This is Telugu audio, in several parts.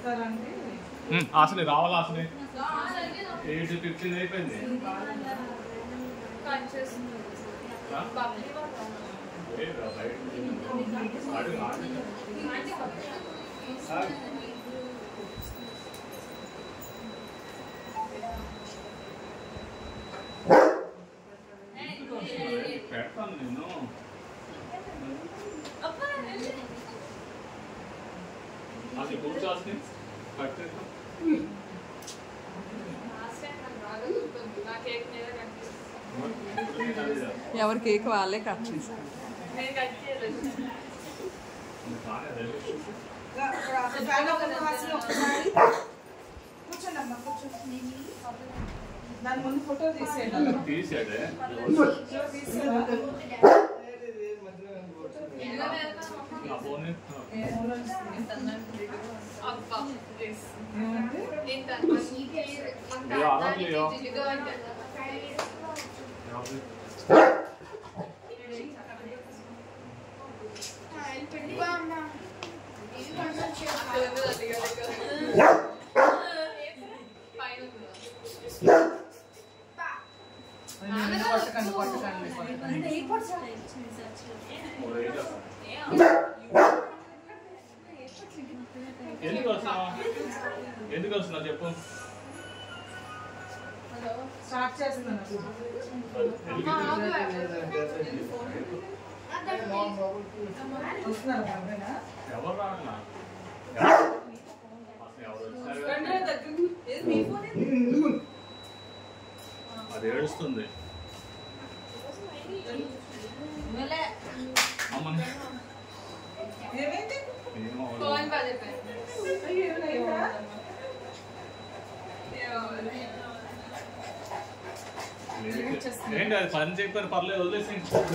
వస్తారంటే ఆసని రావాలి ఆసని ఎయిట్ ఫిఫ్టీన్ అయిపోయింది రా. ఏ రా, బయట. అడుగు, అడుగు. సార్. పెడతాను నేను అది కూర్చోాల్సి కట్టేస్తాం ఎవరి కేక్ వాళ్ళే కట్ చేస్తారు కూర్చోండి కూర్చోండి దాని ముందు ఫోటో తీసేయండి తీసాడే నా ఫోన్ కొట్టకండి కొట్టకండి కొట్టకండి ఎందుకు వస్తున్నావు ఎందుకు వస్తున్నావు చెప్పు స్టార్ట్ చేస్తున్నాను వస్తున్నారు ఎవరైనా ఎవరు రానా అసలు ఎవరు వచ్చారు వెంటనే దగ్గరికి ఏది మీ ఫోన్ ఏంది? అది ఏడుస్తుంది అమ్మని ఏమైంది ఏమో అయ్యో, ఏమైందా? ఏంటి అది పని చెప్పారు పర్లేదు వదిలేసి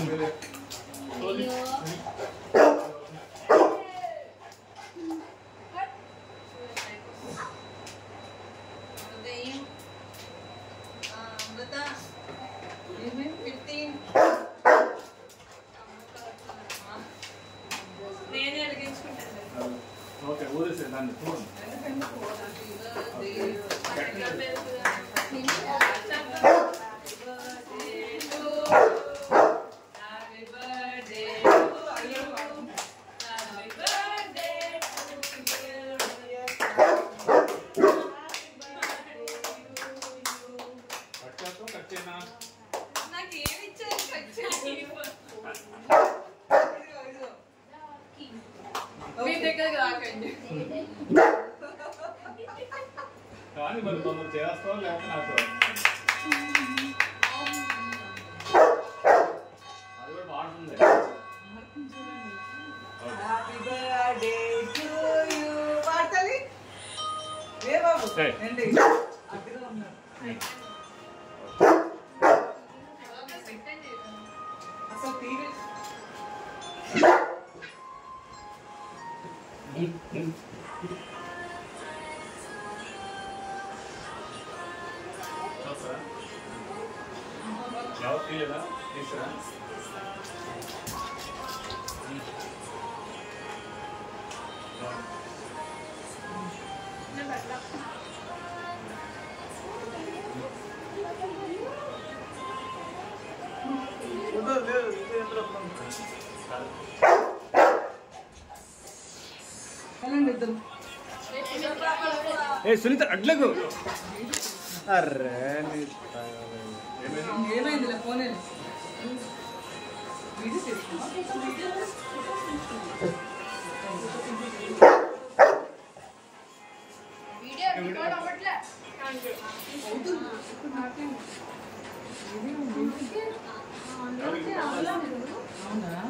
నేనే అడిగించుకుంటాను ఓకే వదిలేసి దాన్ని చూడండి కట్ చేస్తాం కట్ చేయనా నాకు ఏమి ఇచ్చారు మీ దగ్గరకు రాకండి కానీ మరి తొందర చేస్తాం లేకపోతే నాకు అది కూడా బాగుంటుంది హ్యాపీ బర్త్డే టు యు వార్తలి ఏ బాబు ఏయ్. ఏంటి అడ్డుగా ఉన్నారు అసలు టీవీ చూస్తారా? ఎవరు తీయదా తీసారా వెళ్ళండి ఇద్దరు ఏ సునీత అడ్లకు అర్రే ఏమైందిలే ఫోన్ వీడియో తీసుకున్నా వీడియో రికార్డ్ అవ్వట్లే అవునా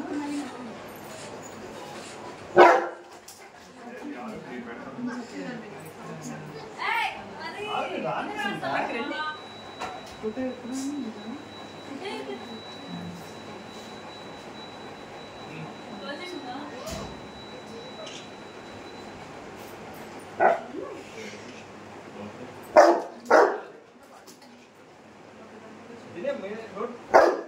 ఫోటో ఎప్పుడు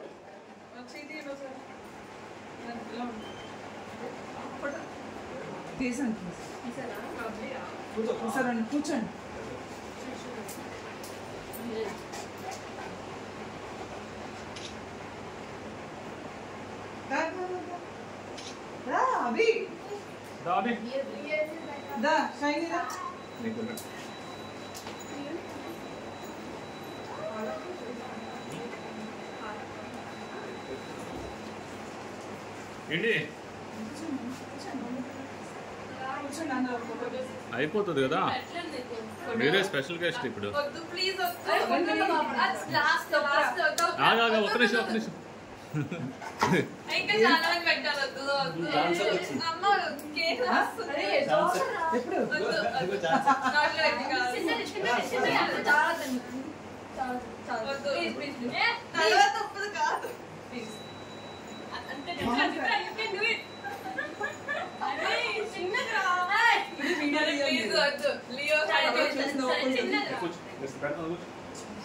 వచ్చి ఇది ఈరోజు. ఇలా ఉంది. ఫోటో తీసాను కూర్చోండి కూర్చోండి రా, రా, రా, రా. రా అభి దాని దా షైనీ రా ఏంటి కూర్చోండి అందరూ ఫోటో తీసి. అయిపోతుంది కదా మీరే స్పెషల్ గెస్ట్ ఇప్పుడు వద్దు ప్లీజ్ లాస్ట్ లాస్ట్ ఆగా ఆగా ఒక్క నిమిషం ఒక్క నిమిషం ఇంకా చాలా మంది పెట్టాలి వద్దు వద్దు అమ్మ కేక్ వస్తుంది ఎప్పుడు వద్దు వద్దు. నోట్లో పెట్టి కాదు. వద్దు. ఏ, తర్వాత ఉప్పుది కాదు. అంతే చెప్పు, you can do it. అరే, చిన్నదిరా. అరే, please వద్దు. లియో సరే, చిన్నదిరా. కూర్చో. జస్ట్ పెడతాను, కూర్చో.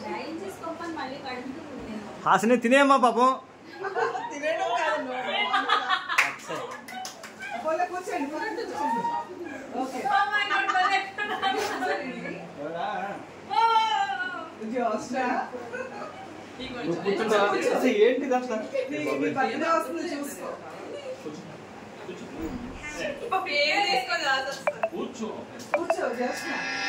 హాసిని తినేమ్మా పాపం తినడం కాదు పోలే కూర్చోండి కూర్చోండి కూర్చోండి ఓకే Oh my God, భలే. Oh. జోస్నా ఈ నువ్వు కొంచెం. కూర్చుంటావా? అసలు ఏంటిది అసలు నీ బర్త్డే వస్తుంది చూసుకో కూర్చో. కూర్చో. పేరు తీసుకొని రాసి వస్తుంది. కూర్చో కూర్చో జోస్నా